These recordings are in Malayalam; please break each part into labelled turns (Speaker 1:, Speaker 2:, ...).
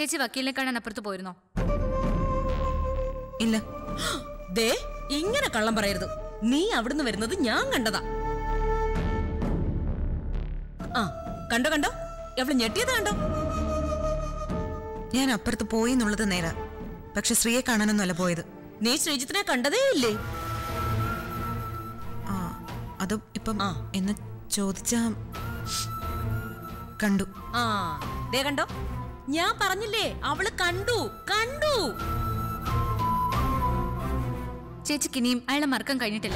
Speaker 1: ചേച്ചി വക്കീലിനെ കാണാൻ അപ്പുറത്ത് പോയിരുന്നോ
Speaker 2: ഇല്ല
Speaker 3: ദേ ഇങ്ങനെ കള്ളം പറയരുത് നീ അവിടുന്ന് വരുന്നത് ഞാൻ കണ്ടതാ ആ കണ്ടോ കണ്ടോ എവിടെ ഞെട്ടിയത് കണ്ടോ
Speaker 2: ഞാൻ അപ്പുറത്ത് പോയി എന്നുള്ളത് നേരാ പക്ഷെ ശ്രീയെ കാണാനൊന്നുമല്ല പോയത്
Speaker 3: നീ ശ്രീജിത്തിനെ കണ്ടതേ ഇല്ലേ
Speaker 2: ആ അത് ഇപ്പം
Speaker 3: ആ.
Speaker 2: എന്ന് ചോദിച്ചാ കണ്ടു
Speaker 3: ആ ദേ കണ്ടോ ഞാൻ പറഞ്ഞില്ലേ അവള് കണ്ടു കണ്ടു
Speaker 1: ചേച്ചിക്ക് ഇനിയും അയാളെ മറക്കാൻ കഴിഞ്ഞിട്ടില്ലേ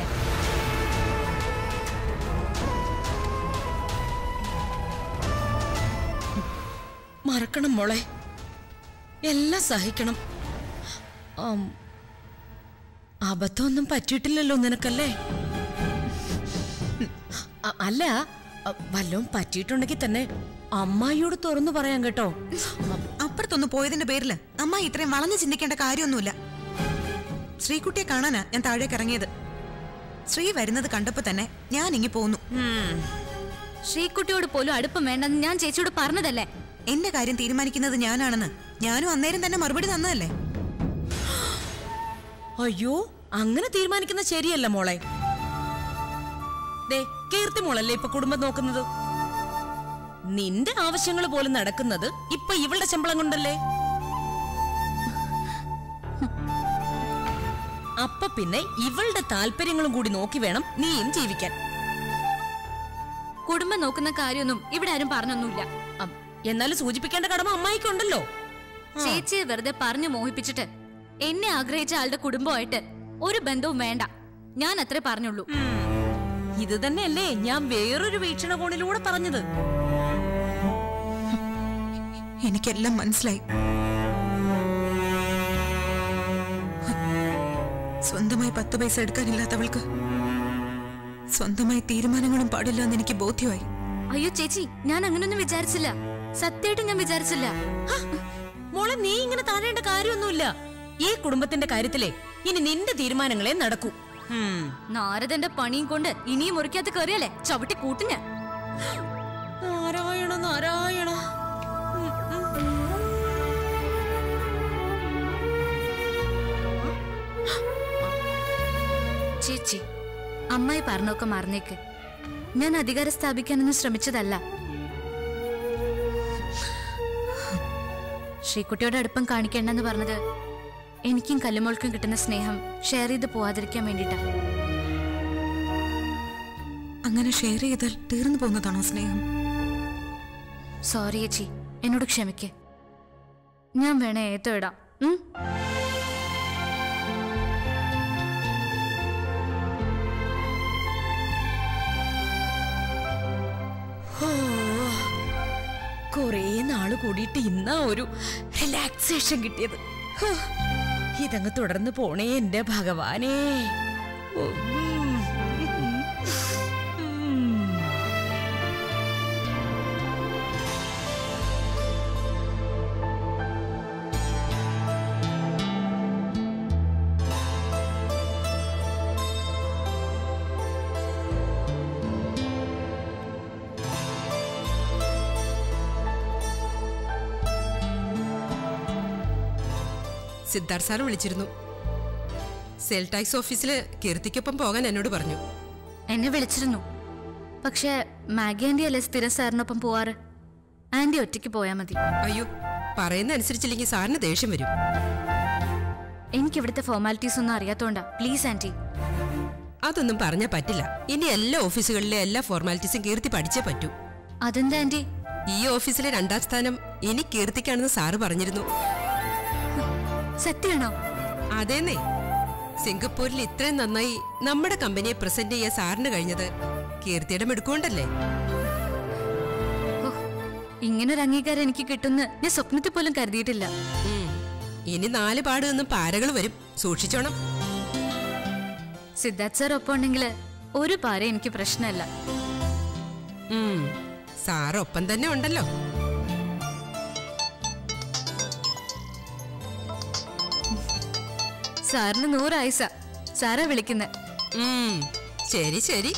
Speaker 3: മറക്കണം മോളെ എല്ലാം സഹിക്കണം ആം, അബദ്ധമൊന്നും പറ്റിയിട്ടില്ലല്ലോ നിനക്കല്ലേ അ- അല്ല അ- വല്ലതും പറ്റിയിട്ടുണ്ടെങ്കിൽ തന്നെ അമ്മായിയോട് തുറന്നു പറയാൻ കേട്ടോ
Speaker 2: അപ്പുറത്തൊന്ന് പോയതിന്റെ പേരില് അമ്മ ഇത്രയും വളഞ്ഞു ചിന്തിക്കേണ്ട കാര്യമൊന്നുമില്ല ശ്രീകുട്ടിയെ കാണാനാ ഞാൻ താഴേക്ക് ഇറങ്ങിയത് ശ്രീ വരുന്നത് കണ്ടപ്പോ തന്നെ ഞാൻ ഇങ്ങി പോന്നു
Speaker 1: ശ്രീകുട്ടിയോട് പോലും അടുപ്പം വേണ്ടെന്ന് ഞാൻ ചേച്ചിയോട് പറഞ്ഞതല്ലേ
Speaker 2: എന്റെ കാര്യം തീരുമാനിക്കുന്നത് ഞാനാണെന്ന് ഞാനും അന്നേരം തന്നെ മറുപടി തന്നതല്ലേ
Speaker 3: അയ്യോ അങ്ങനെ തീരുമാനിക്കുന്ന ശരിയല്ല മോളെ ദേ കീർത്തി മോളല്ലേ ഇപ്പൊ കുടുംബം നോക്കുന്നത് നിന്റെ ആവശ്യങ്ങൾ പോലും നടക്കുന്നത് ഇപ്പൊ ഇവളുടെ ശമ്പളം കൊണ്ടല്ലേ അപ്പൊ പിന്നെ ഇവളുടെ താല്പര്യങ്ങളും കൂടി നോക്കി വേണം നീയും ജീവിക്കാൻ
Speaker 1: കുടുംബം നോക്കുന്ന കാര്യമൊന്നും ഇവിടെ ആരും പറഞ്ഞൊന്നുമില്ല
Speaker 3: അം, എന്നാലും സൂചിപ്പിക്കേണ്ട കടമ അമ്മായിക്കുണ്ടല്ലോ
Speaker 1: ചേച്ചിയെ വെറുതെ പറഞ്ഞു മോഹിപ്പിച്ചിട്ട് എന്നെ ആഗ്രഹിച്ച ആളുടെ കുടുംബമായിട്ട് ഒരു ബന്ധവും വേണ്ട ഞാൻ അത്രേ പറഞ്ഞുള്ളൂ
Speaker 3: ഇത് തന്നെയല്ലേ ഞാൻ വേറൊരു വീക്ഷണകോണിലൂടെ പറഞ്ഞത്
Speaker 2: എനിക്കെല്ലാം മനസ്സിലായി സ്വന്തമായി പത്ത് പൈസ എടുക്കാനില്ലാത്തവൾക്ക് സ്വന്തമായി തീരുമാനങ്ങളും പാടില്ല എന്ന് എനിക്ക് ബോധ്യമായി
Speaker 1: അയ്യോ ചേച്ചി ഞാൻ അങ്ങനൊന്നും വിചാരിച്ചില്ല സത്യമായിട്ടും ഞാൻ വിചാരിച്ചില്ല
Speaker 3: ഹ, മോളെ നീ ഇങ്ങനെ താഴേണ്ട കാര്യമൊന്നുമില്ല ഈ കുടുംബത്തിന്റെ കാര്യത്തിലെ ഇനി നിന്റെ തീരുമാനങ്ങളെ നടക്കൂ ഉം.
Speaker 1: നാരദന്റെ പണിയും കൊണ്ട് ഇനിയും മുറിക്കാത്ത കയറിയല്ലേ ചവിട്ടി കൂട്ടിന്
Speaker 3: നാരായണ നാരായണ ഉം, ഉം.
Speaker 1: ചേച്ചി അമ്മായി പറഞ്ഞൊക്കെ മറന്നേക്ക് ഞാൻ അധികാരം സ്ഥാപിക്കാനൊന്നും ശ്രമിച്ചതല്ല ശ്രീകുട്ടിയോട് അടുപ്പം കാണിക്കേണ്ടെന്ന് പറഞ്ഞത് എനിക്കും കല്ലുമോൾക്കും കിട്ടുന്ന സ്നേഹം ഷെയർ ചെയ്ത് പോവാതിരിക്കാൻ വേണ്ടിട്ടാ
Speaker 2: അങ്ങനെ ഷെയർ ചെയ്താൽ തീർന്നു പോകുന്നതാണോ സ്നേഹം
Speaker 1: സോറി ചേച്ചി എന്നോട് ക്ഷമിക്ക് ഞാൻ വേണേ ഏറ്റോ ഇടാം ഉം?
Speaker 3: ഹോ, കുറേ നാള് കൂടിയിട്ട് ഇന്നാ ഒരു റിലാക്സേഷൻ കിട്ടിയത് ഹോ, ഇതങ്ങ് തുടർന്ന് പോണേ എന്റെ ഭഗവാനേ ഓ, ഉം. ഉം.
Speaker 4: സിദ്ധാർത്ഥ് സാർ വിളിച്ചിരുന്നു സെൽ ടാക്സ് ഓഫീസിൽ കീർത്തിക്കൊപ്പം പോകാൻ എന്നോട് പറഞ്ഞു
Speaker 1: എന്നെ വിളിച്ചിരുന്നു പക്ഷെ മാഗി ആന്റി അല്ലേ സ്ഥിരം സാറിനൊപ്പം പോവാറ് ആന്റി ഒറ്റയ്ക്ക് പോയാ മതി
Speaker 4: അയ്യോ പറയുന്ന അനുസരിച്ചില്ലെങ്കിൽ സാറിന് ദേഷ്യം വരും
Speaker 1: എനിക്ക് ഇവിടുത്തെ ഫോർമാലിറ്റീസ് ഒന്നും അറിയാത്തോണ്ടാ പ്ലീസ് ആന്റി
Speaker 4: അതൊന്നും പറഞ്ഞാൽ പറ്റില്ല ഇനി എല്ലാ ഓഫീസുകളിലെ എല്ലാ ഫോർമാലിറ്റീസും കീർത്തി പഠിച്ചേ പറ്റൂ
Speaker 1: അതെന്താ ആന്റി
Speaker 4: ഈ ഓഫീസിലെ രണ്ടാം സ്ഥാനം ഇനി കീർത്തിക്കാണെന്ന് സാറ് പറഞ്ഞിരുന്നു
Speaker 1: സത്യമാണോ
Speaker 4: അതേന്നേ സിംഗപ്പൂരിൽ ഇത്രയും നന്നായി നമ്മുടെ കമ്പനിയെ പ്രസന്റ് ചെയ്യാൻ സാറിന് കഴിഞ്ഞത് കീർത്തിയുടെ മിടുക്കൊണ്ടല്ലേ
Speaker 1: ഓ, ഇങ്ങനൊരു അംഗീകാരം എനിക്ക് കിട്ടുന്ന ഞാൻ സ്വപ്നത്തിൽ പോലും കരുതിയിട്ടില്ല
Speaker 4: ഉം. ഇനി നാല് പാട് നിന്നും പാരകൾ വരും സൂക്ഷിച്ചോണം
Speaker 1: സിദ്ധാർത്ഥ് സാർ ഒപ്പം ഉണ്ടെങ്കിൽ ഒരു പാര എനിക്ക് പ്രശ്നമല്ല
Speaker 4: ഉം. സാറ് ഒപ്പം തന്നെ ഉണ്ടല്ലോ
Speaker 1: സാറിന് നൂറായുസ സാറാ വിളിക്കുന്നത്
Speaker 4: ഉം. ശരി ശരി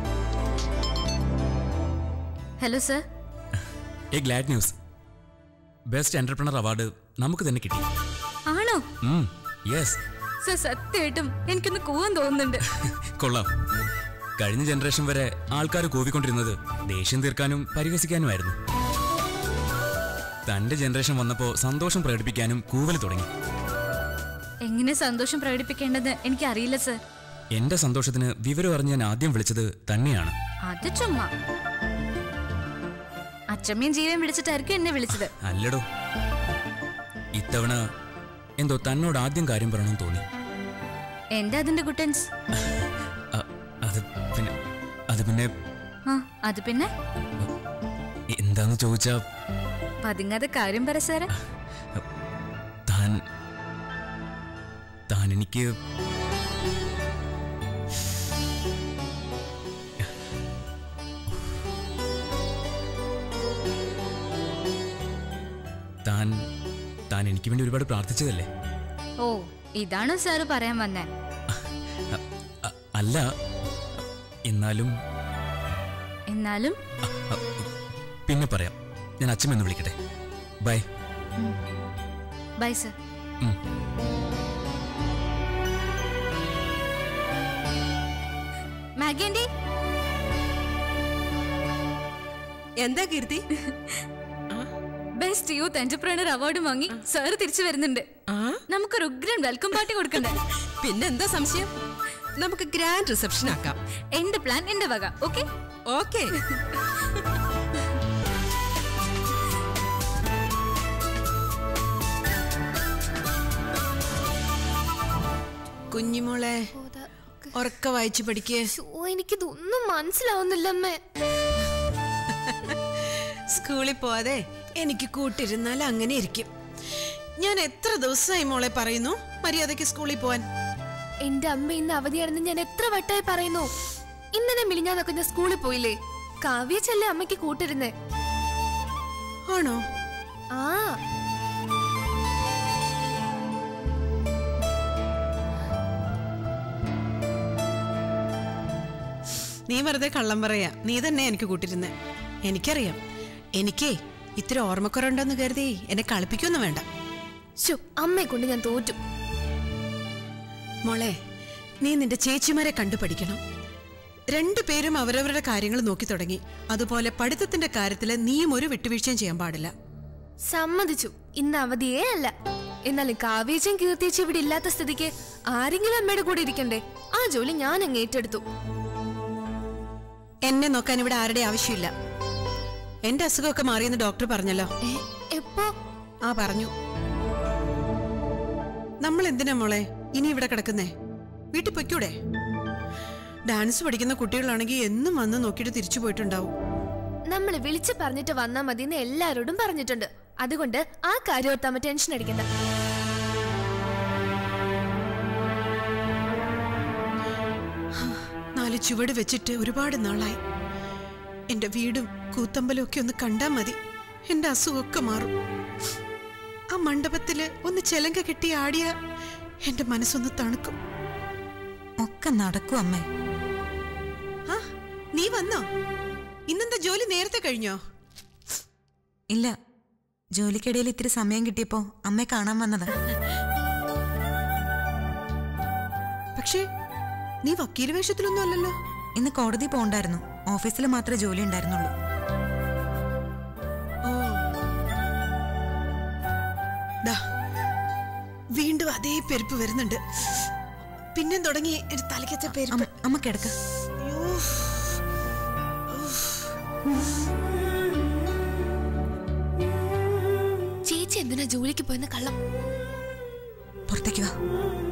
Speaker 1: hello sir
Speaker 5: A glad news. Best entrepreneur award നമുക്ക് തന്നെ കിട്ടി
Speaker 1: ആണോ
Speaker 5: യെസ്
Speaker 1: സർ സത്യമായിട്ടും എനിക്കൊന്ന് കൂവാൻ തോന്നുന്നുണ്ട്
Speaker 5: കൊള്ളാം കഴിഞ്ഞ ജനറേഷൻ വരെ ആൾക്കാർ കൂവിക്കൊണ്ടിരുന്നത് ദേഷ്യം തീർക്കാനും പരിഹസിക്കാനുമായിരുന്നു തന്റെ ജനറേഷൻ വന്നപ്പോ സന്തോഷം പ്രകടിപ്പിക്കാനും കൂവൽ തുടങ്ങി
Speaker 1: എങ്ങനെ സന്തോഷം പ്രകടിപ്പിക്കേണ്ടത് എനിക്കറിയില്ല സർ
Speaker 5: എന്റെ സന്തോഷത്തിന് വിവരം അറിഞ്ഞ് ഞാൻ ആദ്യം വിളിച്ചത് തന്നെയാണ്
Speaker 1: അത് ചുമ്മാ അച്ചമ്മയും ജീവൻ വിളിച്ചിട്ടായിരിക്കും എന്നെ വിളിച്ചത്
Speaker 5: അല്ലടോ ഇത്തവണ എന്തോ തന്നോട് ആദ്യം കാര്യം പറയണമെന്ന് തോന്നി
Speaker 1: എന്താ അതിന്റെ കുട്ടൻസ്
Speaker 5: അ- അത് പിന്നെ അത് പിന്നെ
Speaker 1: ആ അത് പിന്നെ
Speaker 5: എന്താന്ന് ചോദിച്ചാ
Speaker 1: പതുങ്ങാതെ കാര്യം പറ സാറേ
Speaker 5: താൻ താൻ എനിക്ക് താൻ താൻ എനിക്ക് വേണ്ടി ഒരുപാട് പ്രാർത്ഥിച്ചതല്ലേ
Speaker 1: ഓ ഇതാണോ സാറ് പറയാൻ വന്നേ
Speaker 5: അ- അ- അല്ല എന്നാലും
Speaker 1: എന്നാലും
Speaker 5: അ- പിന്നെ പറയാം ഞാൻ അച്ഛമെന്ന് വിളിക്കട്ടെ ബൈ
Speaker 1: ബൈ സർ
Speaker 5: ഉം.
Speaker 1: മാഗി ആൻറ്റി
Speaker 4: എന്താ Keerthi
Speaker 1: best youth entrepreneur award വാങ്ങി സാറ് തിരിച്ചു വരുന്നുണ്ട് നമുക്കൊരു ഉഗ്രൻ വെൽക്കം പാർട്ടി കൊടുക്കണ്ടേ
Speaker 4: പിന്നെന്താ സംശയം നമുക്ക് ഗ്രാൻഡ് റിസപ്ഷൻ ആക്കാം
Speaker 1: എന്റെ പ്ലാൻ എന്റെ വക ഓക്കെ
Speaker 4: ഓക്കെ
Speaker 6: കുഞ്ഞിമോളെ ഉറക്ക വായിച്ചു പഠിക്കേ
Speaker 7: ഓ എനിക്കിതൊന്നും മനസ്സിലാവുന്നില്ല അമ്മേ
Speaker 6: സ്കൂളിൽ പോവാതെ എനിക്ക് കൂട്ടിരുന്നാൽ അങ്ങനെ ഇരിക്കും ഞാൻ എത്ര ദിവസമായി മോളെ പറയുന്നു മര്യാദയ്ക്ക് സ്കൂളിൽ പോവാൻ
Speaker 7: എന്റെ അമ്മ ഇന്ന് അവധിയാണെന്ന് ഞാൻ എത്ര വട്ടായി പറയുന്നു ഇന്നലെ മിലിഞ്ഞാന്നൊക്കെ ഞാൻ സ്കൂളിൽ പോയില്ലേ കാവ്യ ചെല്ലേ അമ്മയ്ക്ക് കൂട്ടിരുന്നേ
Speaker 6: ആണോ
Speaker 7: ആ
Speaker 6: നീ വെറുതെ കള്ളം പറയാ നീ തന്നെ എനിക്ക് കൂട്ടിരുന്നേ എനിക്കറിയാം എനിക്കേ ഇത്തിരി ഓർമ്മക്കുറവുണ്ടെന്ന് കരുതി എന്നെ കളിപ്പിക്കൊന്നും വേണ്ട
Speaker 7: ശോ അമ്മയെ കൊണ്ട് ഞാൻ തോറ്റു
Speaker 6: മോളെ നീ നിന്റെ ചേച്ചിമാരെ കണ്ടു പഠിക്കണം രണ്ടുപേരും അവരവരുടെ കാര്യങ്ങൾ നോക്കി തുടങ്ങി അതുപോലെ പഠിത്തത്തിന്റെ കാര്യത്തിൽ നീയും ഒരു വിട്ടുവീഴ്ചയും ചെയ്യാൻ പാടില്ല
Speaker 7: സമ്മതിച്ചു ഇന്ന് അവധിയേ അല്ല എന്നാലും കാവേച്ചും കീർത്തിച്ചും ഇവിടെ ഇല്ലാത്ത സ്ഥിതിക്ക് ആരെങ്കിലും അമ്മയുടെ കൂടെ ഇരിക്കണ്ടേ ആ ജോലി ഞാൻ അങ്ങ് ഏറ്റെടുത്തു
Speaker 6: എന്നെ നോക്കാൻ ഇവിടെ ആരുടെ ആവശ്യമില്ല എന്റെ അസുഖമൊക്കെ മാറിയെന്ന് ഡോക്ടർ പറഞ്ഞല്ലോ
Speaker 7: ഏ, എപ്പോ
Speaker 6: ആ പറഞ്ഞു നമ്മൾ എന്തിനാ മോളെ ഇനി ഇവിടെ കിടക്കുന്നേ വീട്ടിൽ പൊയ്ക്കൂടെ ഡാൻസ് പഠിക്കുന്ന കുട്ടികളാണെങ്കിൽ എന്നും വന്ന് നോക്കിയിട്ട് തിരിച്ചു പോയിട്ടുണ്ടാവും
Speaker 7: നമ്മൾ വിളിച്ചു പറഞ്ഞിട്ട് വന്നാ മതി എന്ന് എല്ലാരോടും പറഞ്ഞിട്ടുണ്ട് അതുകൊണ്ട് ആ കാര്യം ഓർത്താമ ടെൻഷൻ അടിക്കണ്ട
Speaker 6: നാല് ചുവട് വെച്ചിട്ട് ഒരുപാട് നാളായി എന്റെ വീടും കൂത്തമ്പലും ഒക്കെ ഒന്ന് കണ്ടാ മതി എന്റെ അസുഖമൊക്കെ മാറും ആ മണ്ഡപത്തില് ഒന്ന് ചെലങ്ക കെട്ടി ആടിയ എന്റെ മനസ്സൊന്ന് തണുക്കും
Speaker 2: ഒക്കെ നടക്കും അമ്മേ
Speaker 6: ആ നീ വന്നോ ഇന്നെന്താ ജോലി നേരത്തെ കഴിഞ്ഞോ
Speaker 2: ഇല്ല ജോലിക്കിടയിൽ ഇത്തിരി സമയം കിട്ടിയപ്പോ അമ്മയെ കാണാൻ വന്നതാ
Speaker 6: പക്ഷേ നീ വക്കീൽ വേഷത്തിലൊന്നും അല്ലല്ലോ
Speaker 2: ഇന്ന് കോടതി പോണ്ടായിരുന്നു ഓഫീസിൽ മാത്രമേ ജോലി ഉണ്ടായിരുന്നുള്ളൂ
Speaker 6: ഓ ദാ, വീണ്ടും അതേ പെരുപ്പ് വരുന്നുണ്ട് പിന്നെ തുടങ്ങി ഒരു തലക്കത്തെ പെരുപ്പ്
Speaker 2: അമ്മ അമ്മ കിടക്ക
Speaker 6: അയ്യോ.
Speaker 7: ചേച്ചി എന്തിനാ ജോലിക്ക് പോയെന്ന് കള്ളം
Speaker 2: പുറത്തേക്ക് വാ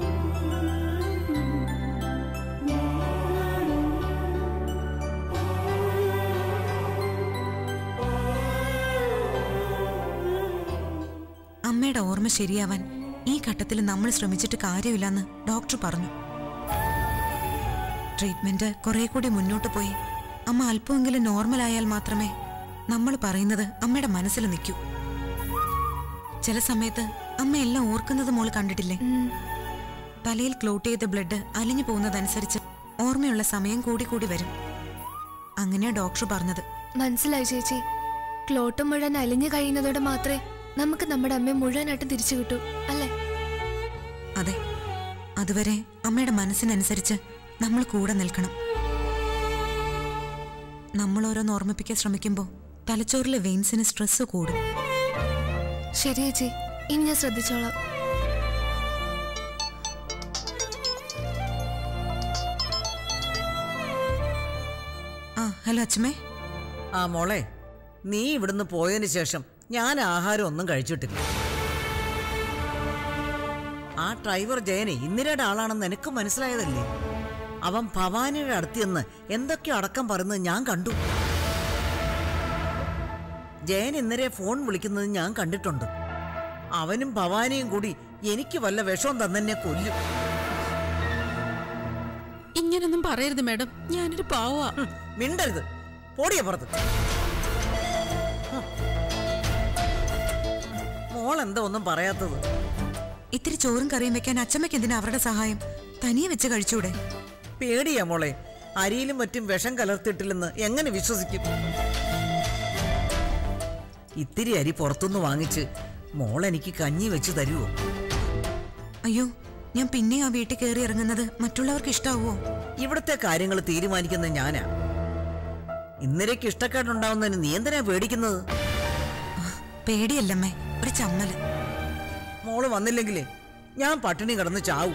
Speaker 2: അമ്മയുടെ ഓർമ്മ ശരിയാവാൻ ഈ ഘട്ടത്തിൽ നമ്മൾ ശ്രമിച്ചിട്ട് കാര്യമില്ലെന്ന് ഡോക്ടർ പറഞ്ഞു ട്രീറ്റ്മെന്റ് കുറെ കൂടി മുന്നോട്ട് പോയി അമ്മ അല്പമെങ്കിലും നോർമൽ ആയാൽ മാത്രമേ നമ്മൾ പറയുന്നത് അമ്മയുടെ മനസ്സിൽ നിൽക്കൂ ചില സമയത്ത് അമ്മ എല്ലാം ഓർക്കുന്നത് മോൾ കണ്ടിട്ടില്ലേ തലയിൽ ക്ലോട്ട് ചെയ്ത ബ്ലഡ് അലിഞ്ഞു പോകുന്നതനുസരിച്ച് ഓർമ്മയുള്ള സമയം കൂടി കൂടി വരും അങ്ങനെയാ ഡോക്ടർ പറഞ്ഞത്
Speaker 7: മനസ്സിലായി ചേച്ചി ക്ലോട്ട് മുഴുവൻ അലിഞ്ഞു കഴിയുന്നതോടെ മാത്രമേ നമുക്ക് നമ്മുടെ അമ്മയെ മുഴുവനായിട്ടും തിരിച്ചു കിട്ടും അല്ലേ
Speaker 2: അതെ അതുവരെ അമ്മയുടെ മനസ്സിനനുസരിച്ച് നമ്മൾ കൂടെ നിൽക്കണം നമ്മൾ ഓരോന്ന് ഓർമ്മിപ്പിക്കാൻ ശ്രമിക്കുമ്പോൾ തലച്ചോറിലെ വെയിൻസിന് സ്ട്രെസ് കൂടും
Speaker 7: ശരി ചേച്ചി ഇനി ഞാൻ ശ്രദ്ധിച്ചോളാം
Speaker 2: ആ ഹലോ അച്ഛമ്മേ
Speaker 8: ആ മോളെ നീ ഇവിടുന്ന് പോയതിന് ശേഷം ഞാൻ ആഹാരം ഒന്നും കഴിച്ചിട്ടില്ല ആ ഡ്രൈവർ ജയനെ ഇന്ദിരയുടെ ആളാണെന്ന് എനിക്ക് മനസ്സിലായതല്ലേ അവൻ ഭവാനിയുടെ അടുത്ത് ചെന്ന് എന്തൊക്കെ അടക്കം പറയുന്നത് ഞാൻ കണ്ടു ജയൻ ഇന്ദിരയെ ഫോൺ വിളിക്കുന്നത് ഞാൻ കണ്ടിട്ടുണ്ട് അവനും ഭവാനിയും കൂടി എനിക്ക് വല്ല വിഷവും തന്നെ കൊല്ലും
Speaker 6: ഇങ്ങനൊന്നും പറയരുത് മാഡം ഞാനൊരു പാവാ
Speaker 8: ഹും, മിണ്ടരുത് പോടിയ പുറത്ത് ഹും. മോൾ എന്താ ഒന്നും പറയാത്തത്
Speaker 2: ഇത്തിരി ചോറും കറിയും വെക്കാൻ അച്ഛമ്മയ്ക്ക് എന്തിനാ അവരുടെ സഹായം തനിയെ വെച്ച് കഴിച്ചൂടെ
Speaker 8: പേടിയാ മോളെ അരിയിലും മറ്റും വിഷം കലർത്തിയിട്ടില്ലെന്ന് എങ്ങനെ വിശ്വസിക്കും ഇത്തിരി അരി പുറത്തുനിന്ന് വാങ്ങിച്ച് മോൾ എനിക്ക് കഞ്ഞി വെച്ച് തരുവോ
Speaker 2: അയ്യോ ഞാൻ പിന്നെ ആ വീട്ടിൽ കയറി ഇറങ്ങുന്നത് മറ്റുള്ളവർക്ക് ഇഷ്ടാവോ
Speaker 8: ഇവിടുത്തെ കാര്യങ്ങൾ തീരുമാനിക്കുന്നത് ഞാനാ ഇന്നലേക്ക് ഇഷ്ടക്കേടുണ്ടാവുന്നതിന് നീ എന്തിനാ പേടിക്കുന്നത്
Speaker 2: പേടിയല്ലമ്മേ ഒരു ചമ്മല്
Speaker 8: മോള് വന്നില്ലെങ്കിലേ ഞാൻ പട്ടിണി കിടന്ന് ചാവും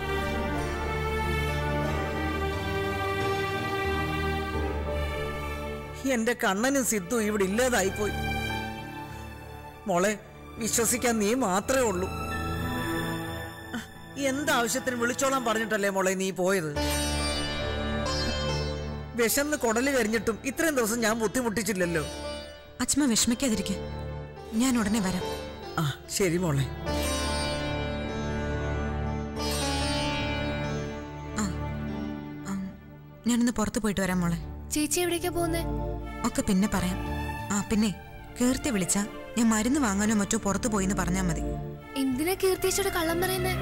Speaker 8: എന്റെ കണ്ണനും സിദ്ധു ഇവിടെ ഇല്ലാതായിപ്പോയി മോളെ വിശ്വസിക്കാൻ നീ മാത്രമേ ഉള്ളൂ എന്താവശ്യത്തിന് വിളിച്ചോളാൻ പറഞ്ഞിട്ടല്ലേ മോളെ നീ പോയത് വിശന്ന് കുടല് കരിഞ്ഞിട്ടും ഇത്രയും ദിവസം ഞാൻ ബുദ്ധിമുട്ടിച്ചില്ലല്ലോ
Speaker 2: അച്ഛമ്മ വിഷമിക്കാതിരിക്കെ ഞാൻ ഉടനെ വരാം
Speaker 8: ആ ശരി മോളെ
Speaker 2: ആ ആ, ഞാനൊന്ന് പുറത്ത് പോയിട്ട് വരാം മോളെ
Speaker 7: ചേച്ചി എവിടേക്കാ പോകുന്നേ
Speaker 2: ഒക്കെ പിന്നെ പറയാം ആ പിന്നെ കീർത്തി വിളിച്ച ഞാൻ മരുന്ന് വാങ്ങാനോ മറ്റോ പുറത്തു പോയിന്ന് പറഞ്ഞാൽ മതി
Speaker 7: എന്തിനാ കീർത്തിച്ചോട് കള്ളം പറയുന്നേ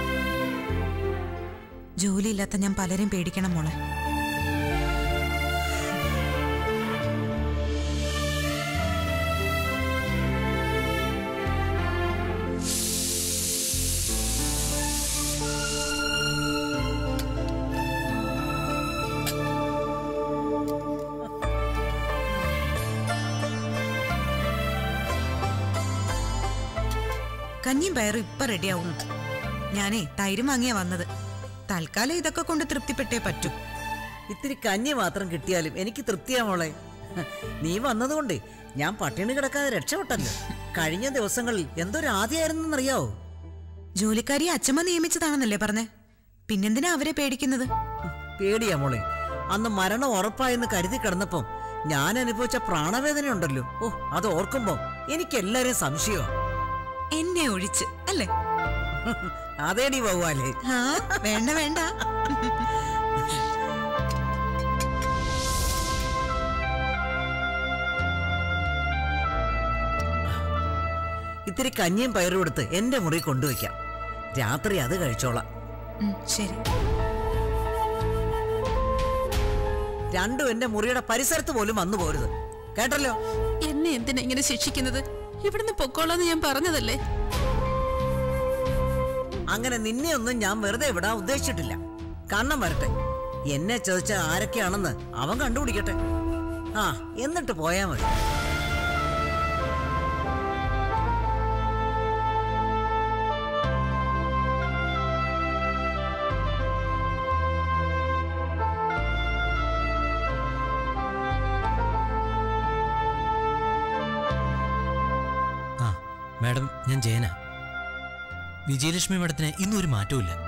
Speaker 2: ജോലിയില്ലാത്ത ഞാൻ പലരെയും പേടിക്കണം മോളെ കഞ്ഞിയും പയറും ഇപ്പൊ റെഡിയാവും ഞാനേ തൈര് വാങ്ങിയാ വന്നത് തൽക്കാലം ഇതൊക്കെ കൊണ്ട് തൃപ്തിപ്പെട്ടേ പറ്റൂ
Speaker 8: ഇത്തിരി കഞ്ഞി മാത്രം കിട്ടിയാലും എനിക്ക് തൃപ്തിയാ മോളെ നീ വന്നതുകൊണ്ട് ഞാൻ പട്ടിണി കിടക്കാതെ രക്ഷപ്പെട്ടല്ലോ കഴിഞ്ഞ ദിവസങ്ങളിൽ എന്തൊരു ആദ്യമായിരുന്നെന്നറിയാവോ
Speaker 2: ജോലിക്കാരിയെ അച്ഛമ്മ നിയമിച്ചതാണെന്നല്ലേ പറഞ്ഞേ പിന്നെന്തിനാ അവരെ പേടിക്കുന്നത്
Speaker 8: പേടിയാ മോളെ അന്ന് മരണം ഉറപ്പായെന്ന് കരുതി കിടന്നപ്പം ഞാൻ അനുഭവിച്ച പ്രാണവേദന ഉണ്ടല്ലോ ഓ അത് ഓർക്കുമ്പോ എനിക്ക് എല്ലാരെയും സംശയമാ
Speaker 2: എന്നെ ഒഴിച്ച് അല്ലേ
Speaker 8: അതേടി വവ്വാലേ
Speaker 2: ആ വേണ്ട വേണ്ട
Speaker 8: ഇത്തിരി കഞ്ഞിയും പയറും എടുത്ത് എന്റെ മുറി കൊണ്ടുവയ്ക്കാം രാത്രി അത് കഴിച്ചോളാം
Speaker 2: ഉം, ശരി
Speaker 8: രണ്ടും എന്റെ മുറിയുടെ പരിസരത്ത് പോലും വന്നു പോരുത് കേട്ടല്ലോ
Speaker 6: എന്നെ എന്തിനാ ഇങ്ങനെ ശിക്ഷിക്കുന്നത് ഇവിടുന്ന് പൊക്കോളാന്ന് ഞാൻ പറഞ്ഞതല്ലേ
Speaker 8: അങ്ങനെ നിന്നെ ഒന്നും ഞാൻ വെറുതെ വിടാൻ ഉദ്ദേശിച്ചിട്ടില്ല കണ്ണം വരട്ടെ എന്നെ ചോദിച്ച ആരൊക്കെയാണെന്ന് അവൻ കണ്ടുപിടിക്കട്ടെ ആ എന്നിട്ട് പോയാ മതി
Speaker 9: ആ മാഡം ഞാൻ ജയന വിജയലക്ഷ്മി മാഡത്തിന് ഇന്നും ഒരു മാറ്റവും ഇല്ല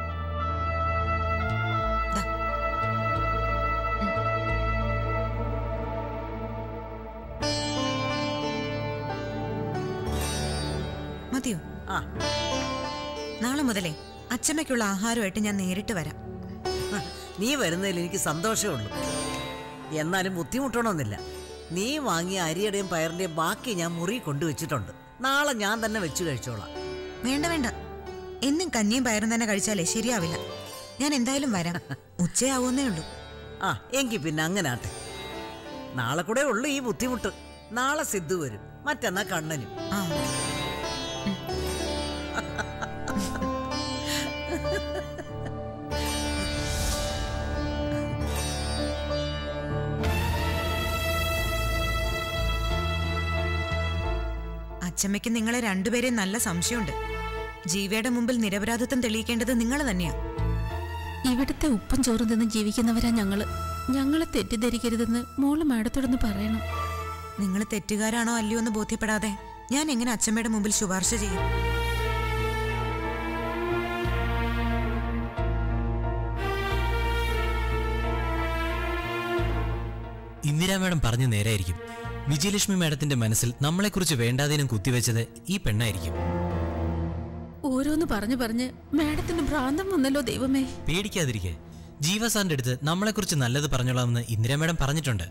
Speaker 2: മതിയോ
Speaker 8: ആ
Speaker 2: നാളെ മുതലേ അച്ഛമ്മയ്ക്കുള്ള ആഹാരമായിട്ട് ഞാൻ നേരിട്ട് വരാം
Speaker 8: ഹ, നീ വരുന്നതിൽ എനിക്ക് സന്തോഷമേ ഉള്ളൂ എന്നാലും ബുദ്ധിമുട്ടണമെന്നില്ല നീ വാങ്ങിയ അരിയുടെയും പയറിന്റെയും ബാക്കി ഞാൻ മുറി കൊണ്ടുവച്ചിട്ടുണ്ട് നാളെ ഞാൻ തന്നെ വെച്ച് കഴിച്ചോളാം
Speaker 2: വേണ്ട വേണ്ട എന്നും കഞ്ഞിയും പയറും തന്നെ കഴിച്ചാലേ ശരിയാവില്ല ഞാൻ എന്തായാലും വരാം ഉച്ചയാവുന്നേ ഉള്ളൂ
Speaker 8: ആ എങ്കിൽ പിന്നെ അങ്ങനെ ആട്ടെ നാളെ കൂടെ ഉള്ളു ഈ ബുദ്ധിമുട്ട് നാളെ സിദ്ധു വരും മറ്റന്നാ കണ്ണനും
Speaker 2: ആ ഉം. അച്ചമ്മയ്ക്ക് നിങ്ങളെ രണ്ടുപേരെയും നല്ല സംശയമുണ്ട് ജീവയുടെ മുമ്പിൽ നിരപരാധിത്വം തെളിയിക്കേണ്ടത് നിങ്ങൾ തന്നെയാ
Speaker 10: ഇവിടുത്തെ ഉപ്പും ചോറും തിന്ന് ജീവിക്കുന്നവരാ ഞങ്ങള് ഞങ്ങളെ തെറ്റിദ്ധരിക്കരുതെന്ന് മോള് മാഡത്തോടൊന്ന് പറയണം
Speaker 2: നിങ്ങൾ തെറ്റുകാരാണോ അല്ലയോ എന്ന് ബോധ്യപ്പെടാതെ ഞാൻ എങ്ങനെ അച്ചമ്മയുടെ മുമ്പിൽ ശുപാർശ ചെയ്യും
Speaker 9: ഇന്ദിരാ മാഡം പറഞ്ഞു നേരായിരിക്കും വിജയലക്ഷ്മി മാഡത്തിന്റെ മനസ്സിൽ നമ്മളെക്കുറിച്ച് വേണ്ടാതീനം കുത്തിവെച്ചത് ഈ പെണ്ണായിരിക്കും
Speaker 10: ഓരോന്ന് പറഞ്ഞു പറഞ്ഞ് മാഡത്തിന് ഭ്രാന്തം വന്നല്ലോ ദൈവമേ
Speaker 9: പേടിക്കാതിരിക്കെ ജീവ സാറിന്റെ അടുത്ത് നമ്മളെക്കുറിച്ച് നല്ലത് പറഞ്ഞോളാമെന്ന് ഇന്ദിരാ മാഡം പറഞ്ഞിട്ടുണ്ട്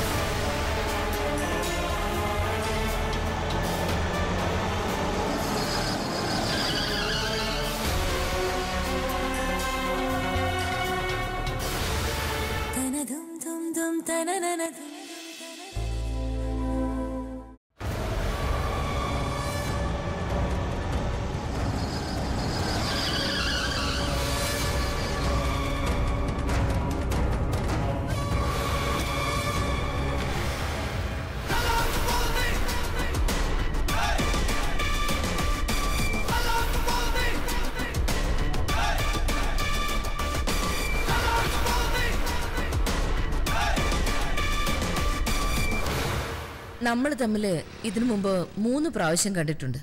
Speaker 3: നമ്മൾ തമ്മിൽ ഇതിനു മുമ്പ് മൂന്ന് പ്രാവശ്യം കണ്ടിട്ടുണ്ട്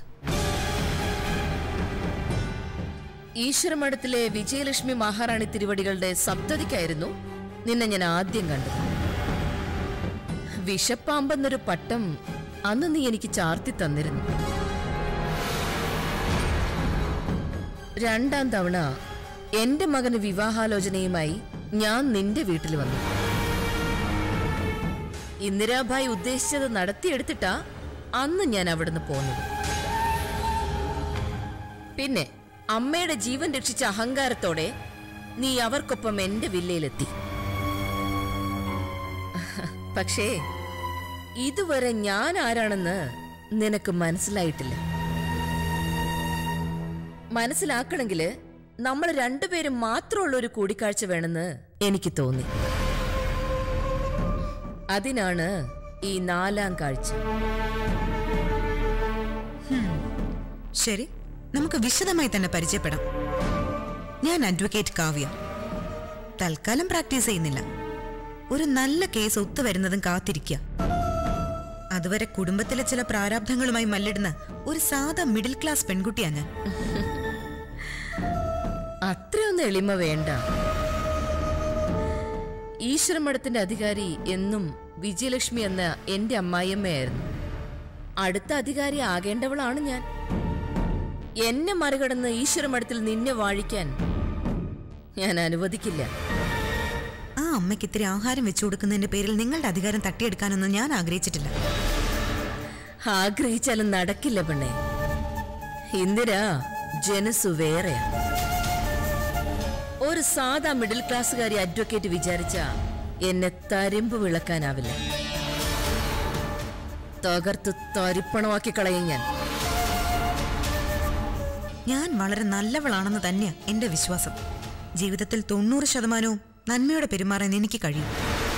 Speaker 3: ഈശ്വരമഠത്തിലെ വിജയലക്ഷ്മി മഹാറാണി തിരുവടികളുടെ സപ്തതിക്കായിരുന്നു നിന്നെ ഞാൻ ആദ്യം കണ്ടത് വിഷപ്പാമ്പെന്നൊരു പട്ടം അന്ന് നീ എനിക്ക് ചാർത്തി തന്നിരുന്നു രണ്ടാം തവണ എന്റെ മകന് വിവാഹാലോചനയുമായി ഞാൻ നിന്റെ വീട്ടിൽ വന്നു ഇന്ദിരാഭായ് ഉദ്ദേശിച്ചത് നടത്തിയെടുത്തിട്ടാ അന്ന് ഞാൻ അവിടുന്ന് പോന്നത് പിന്നെ അമ്മയുടെ ജീവൻ രക്ഷിച്ച അഹങ്കാരത്തോടെ നീ അവർക്കൊപ്പം എന്റെ വില്ലയിലെത്തി പക്ഷേ ഇതുവരെ ഞാൻ ആരാണെന്ന് നിനക്ക് മനസ്സിലായിട്ടില്ല മനസ്സിലാക്കണമെങ്കിൽ നമ്മൾ രണ്ടുപേരും മാത്രമുള്ള ഒരു കൂടിക്കാഴ്ച വേണമെന്ന് എനിക്ക് തോന്നി അതിനാണ് ഈ നാലാം കാഴ്ച
Speaker 2: ശരി നമുക്ക് വിശദമായി തന്നെ പരിചയപ്പെടാം ഞാൻ അഡ്വക്കേറ്റ് കാവ്യ തൽക്കാലം പ്രാക്ടീസ് ചെയ്യുന്നില്ല ഒരു നല്ല കേസ് ഒത്തുവരുന്നതും കാത്തിരിക്കുക അതുവരെ കുടുംബത്തിലെ ചില പ്രാരാബ്ധങ്ങളുമായി മല്ലിടുന്ന ഒരു സാധാ മിഡിൽ ക്ലാസ് പെൺകുട്ടിയാ ഞാൻ
Speaker 3: അത്രയൊന്നും എളിമ വേണ്ട ഈശ്വരമഠത്തിന്റെ അധികാരി എന്നും വിജയലക്ഷ്മി എന്ന എന്റെ അമ്മായിയമ്മയായിരുന്നു അടുത്ത അധികാരി ആകേണ്ടവളാണ് ഞാൻ എന്നെ മറികടന്ന് ഈശ്വരമഠത്തിൽ നിന്നെ വാഴിക്കാൻ ഞാൻ അനുവദിക്കില്ല
Speaker 2: ആ അമ്മയ്ക്ക് ഇത്തിരി ആഹാരം വെച്ചു കൊടുക്കുന്നതിന്റെ പേരിൽ നിങ്ങളുടെ അധികാരം തട്ടിയെടുക്കാനൊന്നും ഞാൻ ആഗ്രഹിച്ചിട്ടില്ല
Speaker 3: ആഗ്രഹിച്ചാലും നടക്കില്ല പെണ്ണെ ഇന്ദിരാ ജനസു വേറെയാ ഒരു സാധാ മിഡിൽ ക്ലാസ്സുകാരി അഡ്വക്കേറ്റ് വിചാരിച്ച എന്നെ തരിമ്പ് വിളക്കാനാവില്ല തകർത്ത് തരിപ്പണമാക്കി കളയും ഞാൻ
Speaker 2: ഞാൻ വളരെ നല്ലവളാണെന്ന് തന്നെയാ എന്റെ വിശ്വാസം ജീവിതത്തിൽ തൊണ്ണൂറ് ശതമാനവും നന്മയോടെ പെരുമാറാൻ എനിക്ക് കഴിയും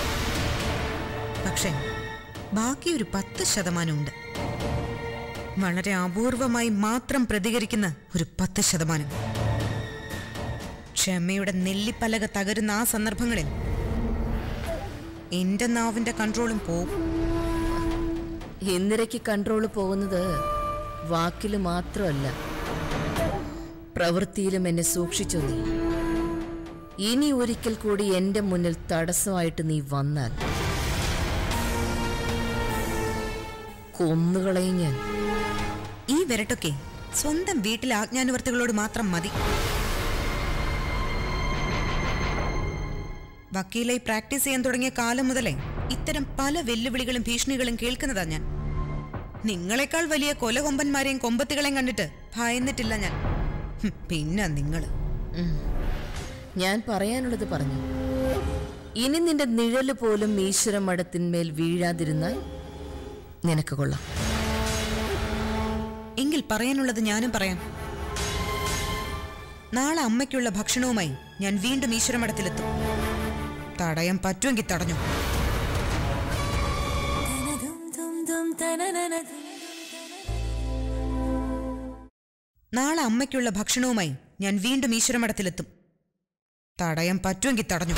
Speaker 2: പക്ഷേ ബാക്കി ഒരു പത്ത് ശതമാനമുണ്ട് വളരെ അപൂർവമായി മാത്രം പ്രതികരിക്കുന്ന ഒരു പത്ത് ശതമാനം ക്ഷമയുടെ നെല്ലിപ്പലക തകരുന്ന ആ സന്ദർഭങ്ങളിൽ എന്റെ നാവിന്റെ കൺട്രോളും പോവും
Speaker 3: ഇന്ദിരയ്ക്ക് കൺട്രോൾ പോകുന്നത് വാക്കില് മാത്രമല്ല പ്രവൃത്തിയിലും എന്നെ സൂക്ഷിച്ചു നീ ഇനി ഒരിക്കൽ കൂടി എന്റെ മുന്നിൽ തടസ്സമായിട്ട് നീ വന്നാൽ കൊന്നുകളയും ഞാൻ
Speaker 2: ഈ വിരട്ടൊക്കെ സ്വന്തം വീട്ടിലെ ആജ്ഞാനുവർത്തികളോട് മാത്രം മതി വക്കീലായി പ്രാക്ടീസ് ചെയ്യാൻ തുടങ്ങിയ കാലം മുതലേ ഇത്തരം പല വെല്ലുവിളികളും ഭീഷണികളും കേൾക്കുന്നതാ ഞാൻ നിങ്ങളെക്കാൾ വലിയ കൊലകൊമ്പന്മാരെയും കൊമ്പത്തികളെയും കണ്ടിട്ട് ഭയന്നിട്ടില്ല ഞാൻ ഹും, പിന്നെ നിങ്ങള്
Speaker 3: ഉം. ഞാൻ പറയാനുള്ളത് പറഞ്ഞു ഇനി നിന്റെ നിഴല് പോലും ഈശ്വര മഠത്തിന്മേൽ വീഴാതിരുന്നാൽ നിനക്ക് കൊള്ളാം
Speaker 2: എങ്കിൽ പറയാനുള്ളത് ഞാനും പറയാം നാളെ അമ്മയ്ക്കുള്ള ഭക്ഷണവുമായി ഞാൻ വീണ്ടും ഈശ്വരമഠത്തിലെത്തും തടയാൻ പറ്റുമെങ്കിൽ തടഞ്ഞു നാളെ അമ്മയ്ക്കുള്ള ഭക്ഷണവുമായി ഞാൻ വീണ്ടും ഈശ്വരമഠത്തിലെത്തും തടയാൻ പറ്റുമെങ്കിൽ തടഞ്ഞു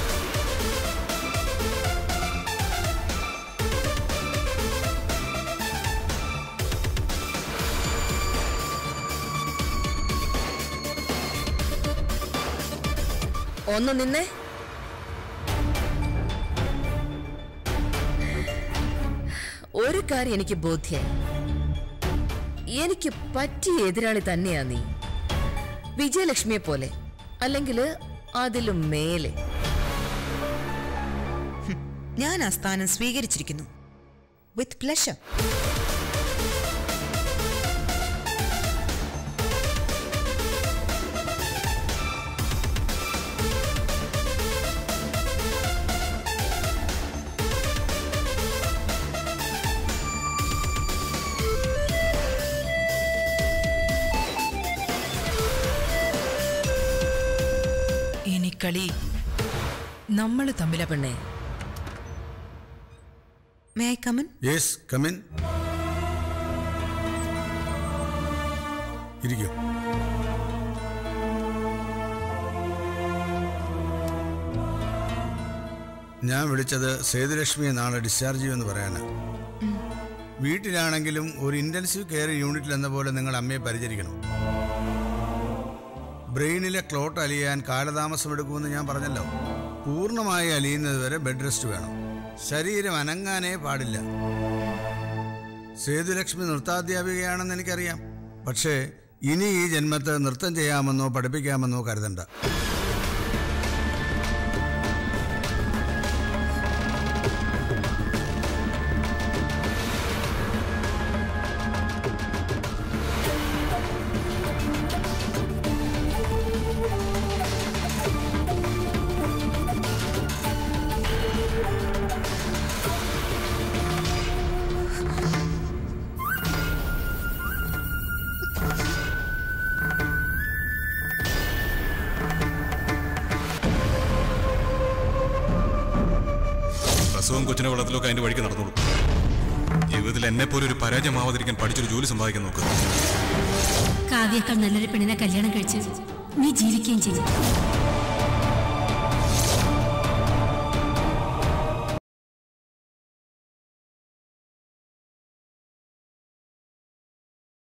Speaker 3: ഒന്ന് നിന്നേ ഒരു കാര്യം എനിക്ക് ബോധ്യായി എനിക്ക് പറ്റിയ എതിരാളി തന്നെയാ നീ വിജയലക്ഷ്മിയെ പോലെ അല്ലെങ്കിൽ അതിലും മേലെ
Speaker 2: ഞാൻ ആ സ്ഥാനം സ്വീകരിച്ചിരിക്കുന്നു വിത്ത് പ്ലഷർ
Speaker 11: ഇനി കളി നമ്മൾ തമ്മില പെണ്ണേ
Speaker 2: may I come in
Speaker 12: yes come in ഇരിക്കൂ ഞാൻ വിളിച്ചത് സേതുലക്ഷ്മിയെ നാളെ ഡിസ്ചാർജ് ചെയ്യുമെന്ന് പറയാനാ വീട്ടിലാണെങ്കിലും ഒരു ഇന്റൻസീവ് കെയർ യൂണിറ്റിൽ എന്ന പോലെ നിങ്ങൾ അമ്മയെ പരിചരിക്കണം ബ്രെയിനിലെ ക്ലോട്ട് അലിയാൻ കാലതാമസമെടുക്കുമെന്ന് ഞാൻ പറഞ്ഞല്ലോ പൂർണ്ണമായി അലിയുന്നത് വരെ ബെഡ് റെസ്റ്റ് വേണം ശരീരം അനങ്ങാനേ പാടില്ല സേതുലക്ഷ്മി നൃത്താധ്യാപികയാണെന്ന് എനിക്കറിയാം പക്ഷേ ഇനി ഈ ജന്മത്ത് നൃത്തം ചെയ്യാമെന്നോ പഠിപ്പിക്കാമെന്നോ കരുതണ്ട
Speaker 13: പ്രസവം കൊച്ചിനെ വളർത്തലൊക്കെ അതിന്റെ വഴിക്ക് നടന്നോളൂ ജീവിതത്തിൽ എന്നെ പോലെ ഒരു പരാജയമാവാതിരിക്കാൻ പഠിച്ചൊരു ജോലി സമ്പാദിക്കാൻ നോക്കുക
Speaker 14: കാവ്യേക്കാൾ നല്ലൊരു പെണ്ണിനെ കല്യാണം കഴിച്ച് നീ ജീവിക്കുകയും ചെയ്യും